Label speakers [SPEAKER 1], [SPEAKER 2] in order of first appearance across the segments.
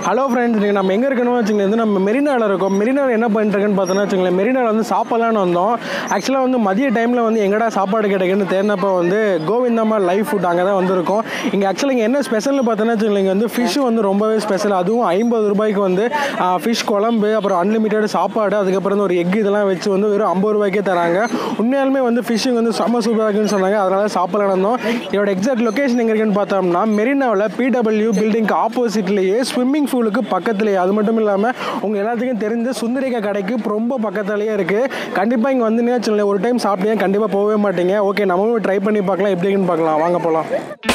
[SPEAKER 1] Hello friends நீங்கள் நம்ம எங்கே இருக்கணும் வச்சுங்களேன் வந்து நம்ம மெரினாவில் இருக்கோம் மெரினாவில் என்ன பண்ணிட்டுருக்குன்னு பார்த்தோன்னா வச்சுங்களேன் மெரினாவில் வந்து சாப்பிட்லான்னு வந்தோம் ஆக்சுவலாக வந்து மதிய டைமில் வந்து எங்கடா சாப்பாடு கிடைக்குன்னு தேடினப்போ வந்து கோவிந்தம்மா லைவ் ஃபுட் அங்கே தான் வந்திருக்கோம் இங்கே ஆக்சுவலாக இங்கே என்ன ஸ்பெஷல்னு பார்த்தோன்னா வச்சுங்களேன் இங்கே வந்து ஃபிஷ் வந்து ரொம்பவே ஸ்பெஷல் அதுவும் ஐம்பது ரூபாய்க்கு வந்து ஃபிஷ் குழம்பு அப்புறம் அன்லிமிட்டெட் சாப்பாடு அதுக்கப்புறம் வந்து ஒரு எக் இதெல்லாம் வச்சு வந்து வெறும் ஐம்பது ரூபாய்க்கே தராங்க உண்மையாலுமே வந்து ஃபிஷ்ஷிங் வந்து செம்ம சூப்பராக இருக்குன்னு சொன்னாங்க அதனால சாப்பிடலாம் இருந்தோம் இதோட எக்ஸாக்ட் லொக்கேஷன் எங்கே இருக்குன்னு பார்த்தோம்னா மெரினாவில் பிடபிள்யூ பில்டிங்க்கு ஆப்போசிட்லேயே ஸ்விம்மிங் பூலுக்கு பக்கத்துலேயே அது மட்டும் இல்லாமல் உங்கள் எல்லாத்துக்கும் தெரிஞ்ச சுந்தரிக்கா கடைக்கு ரொம்ப பக்கத்துலேயே இருக்குது கண்டிப்பாக இங்கே வந்தீங்கன்னா வச்சுக்கோங்களேன் ஒரு டைம் சாப்பிட்டீங்க கண்டிப்பாக போகவே மாட்டீங்க ஓகே நம்மளும் ட்ரை பண்ணி பார்க்கலாம் எப்படி இருக்குன்னு பார்க்கலாம் வாங்க போகலாம்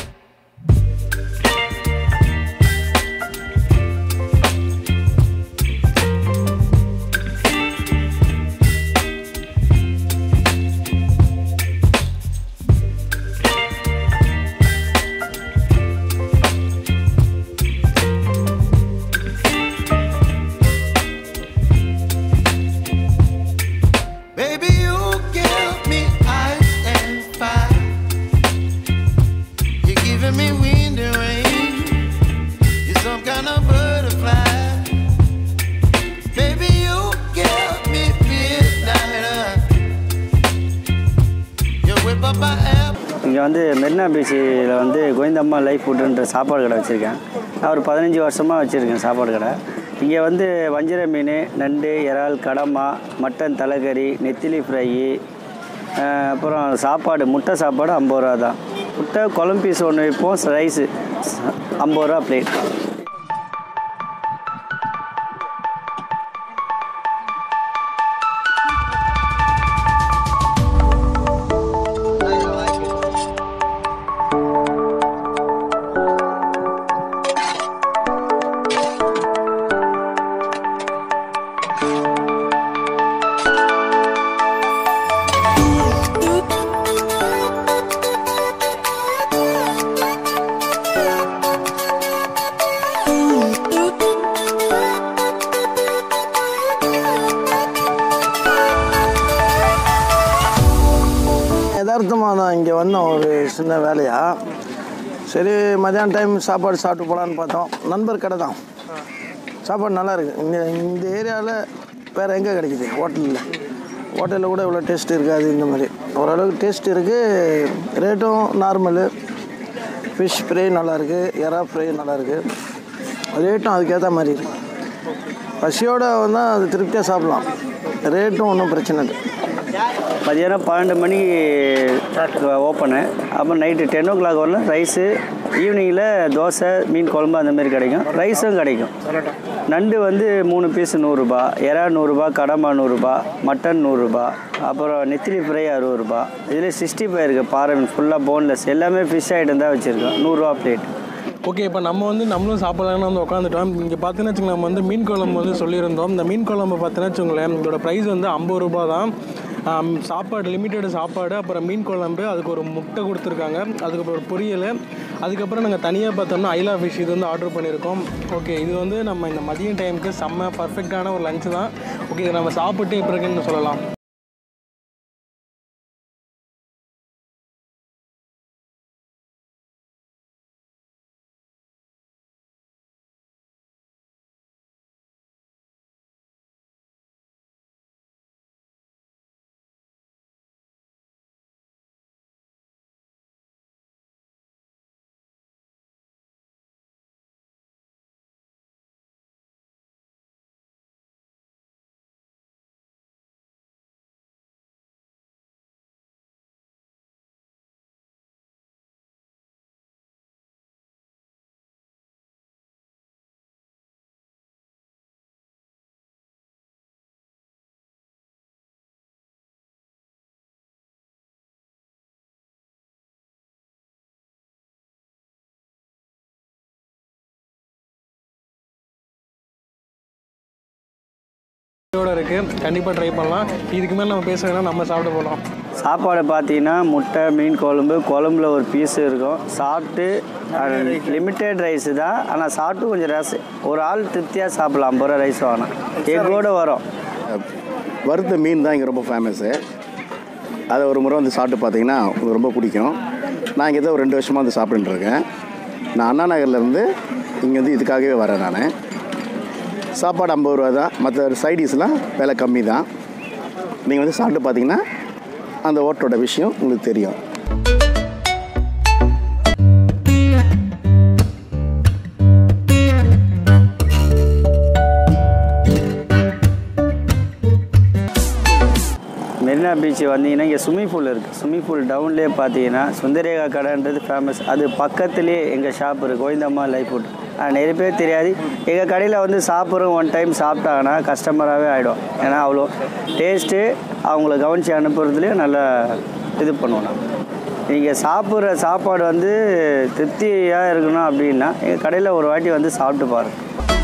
[SPEAKER 2] Baby, you give me ice and fire. You're giving me wind and rain. You're some kind of butterfly. Baby, you give me midnight. You whip up my apple.
[SPEAKER 3] இங்கே வந்து மெரினா பீச்சில் வந்து கோவிந்தம்மா லைஃப் ஃபுட்டுன்ற சாப்பாடு கடை வச்சுருக்கேன் நான் ஒரு பதினஞ்சு வருஷமாக வச்சுருக்கேன் சாப்பாடு கடை இங்கே வந்து வஞ்சிர மீன் நண்டு இறால் கடமா மட்டன் தலைக்கறி நெத்திலி ஃப்ரை அப்புறம் சாப்பாடு முட்டை சாப்பாடு ஐம்பது ரூபா தான் முட்டை குழம்பு பீஸ் ஒன்று வைப்போம் ரைஸு ஐம்பது ரூபா பிளேட்
[SPEAKER 4] யதார்த்தமாக தான் இங்கே வந்தோம் ஒரு சின்ன வேலையாக சரி மதியான டைம் சாப்பாடு சாப்பிட்டு போகலான்னு பார்த்தோம் நண்பர் கடை தான் சாப்பாடு நல்லா இருக்குது இங்கே இந்த ஏரியாவில் வேறு எங்கே கிடைக்குது ஹோட்டலில் ஹோட்டலில் கூட இவ்வளோ டேஸ்ட் இருக்காது இந்த மாதிரி ஓரளவுக்கு டேஸ்ட் இருக்குது ரேட்டும் நார்மலு ஃபிஷ் ஃப்ரை நல்லாயிருக்கு எறா ஃப்ரை நல்லாயிருக்கு ரேட்டும் அதுக்கேற்ற மாதிரி இருக்குது பசியோடு வந்தால் அது திருப்தியாக சாப்பிட்லாம் ரேட்டும் ஒன்றும் பிரச்சனை இல்லை
[SPEAKER 3] மதியானம் பன்னெண்டு மணிக்கு ஓப்பனு அப்புறம் நைட்டு டென் ஓ கிளாக் வரலாம் ரைஸு ஈவினிங்கில் தோசை மீன் குழம்பு அந்த மாதிரி கிடைக்கும் ரைஸும் கிடைக்கும் நண்டு வந்து மூணு பீஸ் நூறுரூபா எறா நூறுரூபா கடமா நூறுரூபா மட்டன் நூறுரூபா அப்புறம் நெத்திலி ஃப்ரை அறுபது ரூபா இதில் சிக்ஸ்டி ஃபைவ் இருக்குது பாறை மீன் ஃபுல்லாக போன்லெஸ் எல்லாமே ஃபிஷ் ஐட்டம் தான் வச்சுருக்கோம் நூறுரூவா பிளேட்
[SPEAKER 1] ஓகே இப்போ நம்ம வந்து நம்மளும் சாப்பிடலாம்னு வந்து உட்காந்துட்டோம் இங்கே பார்த்தீங்கன்னா வச்சுங்களேன் நம்ம வந்து மீன் குழம்பு வந்து சொல்லியிருந்தோம் இந்த மீன் குழம்பு பார்த்தீங்கன்னா வச்சுங்களேன் இதோட ப்ரைஸ் வந்து ஐம்பது ரூபா தான் ஆம், சாப்பாடு லிமிட்டெட் சாப்பாடு அப்புறம் மீன் குழம்பு அதுக்கு ஒரு முட்டை கொடுத்துருக்காங்க அதுக்கப்புறம் ஒரு பொரியல் அதுக்கப்புறம் நாங்கள் தனியாக பார்த்தோம்னா ஐலா ஃபிஷ் இது வந்து ஆர்டர் பண்ணியிருக்கோம் ஓகே இது வந்து நம்ம இந்த மதியம் டைமுக்கு செம்ம பர்ஃபெக்டான ஒரு லஞ்சு தான் ஓகே இதை நம்ம சாப்பிட்டு இப்போ இருக்குன்னு சொல்லலாம் இதோட இருக்குது கண்டிப்பாக ட்ரை பண்ணலாம் இதுக்கு மேலே நம்ம பேச வேணாம் நம்ம சாப்பிட போகலாம்
[SPEAKER 3] சாப்பாடு பார்த்தீங்கன்னா முட்டை மீன் குழம்பு குழம்புல ஒரு பீஸ் இருக்கும் சாப்பிட்டு லிமிட்டெட் ரைஸு தான் ஆனால் சாப்பிட்டு கொஞ்சம் ரஸ் ஒரு ஆள் திருப்தியாக சாப்பிடலாம் ஐம்பது ரூபா ரைஸ் வாங்கினா எக்கோடு வரும்
[SPEAKER 5] வறுத்த மீன் தான் இங்கே ரொம்ப ஃபேமஸ்ஸு அதை ஒரு முறை வந்து சாப்பிட்டு பார்த்தீங்கன்னா உங்களுக்கு ரொம்ப பிடிக்கும் நான் இங்கே தான் ஒரு ரெண்டு வருஷமாக வந்து சாப்பிட்டுட்டு இருக்கேன் நான் அண்ணா நகர்லேருந்து இங்கே வந்து இதுக்காகவே வரேன் நான் சாப்பாடு ஐம்பது ரூபா தான் மற்ற சைடிஷ்லாம் விலை கம்மி தான் நீங்கள் வந்து சாப்பிட்டு பார்த்தீங்கன்னா அந்த ஹோட்டலோட விஷயம் உங்களுக்கு தெரியும்
[SPEAKER 3] மெரினா பீச் வந்தீங்கன்னா இங்கே ஸ்விம்மிங் பூல் இருக்குது ஸ்விம்மிங் பூல் டவுன்லேயே பார்த்தீங்கன்னா சுந்தரேகா கடைன்றது ஃபேமஸ் அது பக்கத்துலேயே எங்கள் ஷாப் இருக்குது கோவிந்தம்மா லைஃப் ஃபுட் நிறைய பேர் தெரியாது எங்கள் கடையில் வந்து சாப்பிட்றோம் ஒன் டைம் சாப்பிட்டாங்கன்னா கஸ்டமராகவே ஆகிடும் ஏன்னா அவ்வளோ டேஸ்ட்டு அவங்கள கவனித்து அனுப்புறதுலேயும் நல்லா இது பண்ணுவோம் நான் நீங்கள் சாப்பிட்ற சாப்பாடு வந்து திருப்தியாக இருக்கணும் அப்படின்னா எங்கள் கடையில் ஒரு வாட்டி வந்து சாப்பிட்டு பாருங்கள்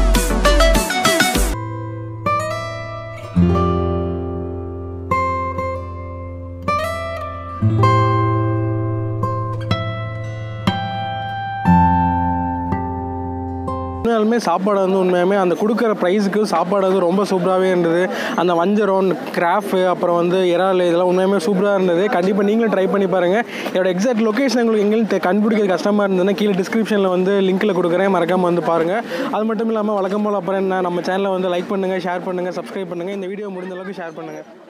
[SPEAKER 1] உண்மையாலுமே சாப்பாடு வந்து உண்மையாலுமே அந்த கொடுக்குற ப்ரைஸுக்கு சாப்பாடு வந்து ரொம்ப சூப்பராகவே இருந்தது அந்த வஞ்சரம் கிராஃபு அப்புறம் வந்து இறால் இதெல்லாம் உண்மையுமே சூப்பராக இருந்தது கண்டிப்பாக நீங்களும் ட்ரை பண்ணி பாருங்கள் இதோட எக்ஸாக்ட் லொக்கேஷன் உங்களுக்கு எங்கேயும் தெ- கண்டுபிடிக்கிறது கஷ்டமாக இருந்ததுன்னா கீழே டிஸ்கிரிப்ஷனில் வந்து லிங்க்கில் கொடுக்குறேன் மறக்காமல் வந்து பாருங்கள் அது மட்டும் இல்லாமல் வழக்கம் போல் அப்புறம் என்ன நம்ம சேனலை வந்து லைக் பண்ணுங்கள் ஷேர் பண்ணுங்கள் சப்ஸ்கிரைப் பண்ணுங்கள் இந்த வீடியோ முடிஞ்ச அளவுக்கு ஷேர் பண்ணுங்கள்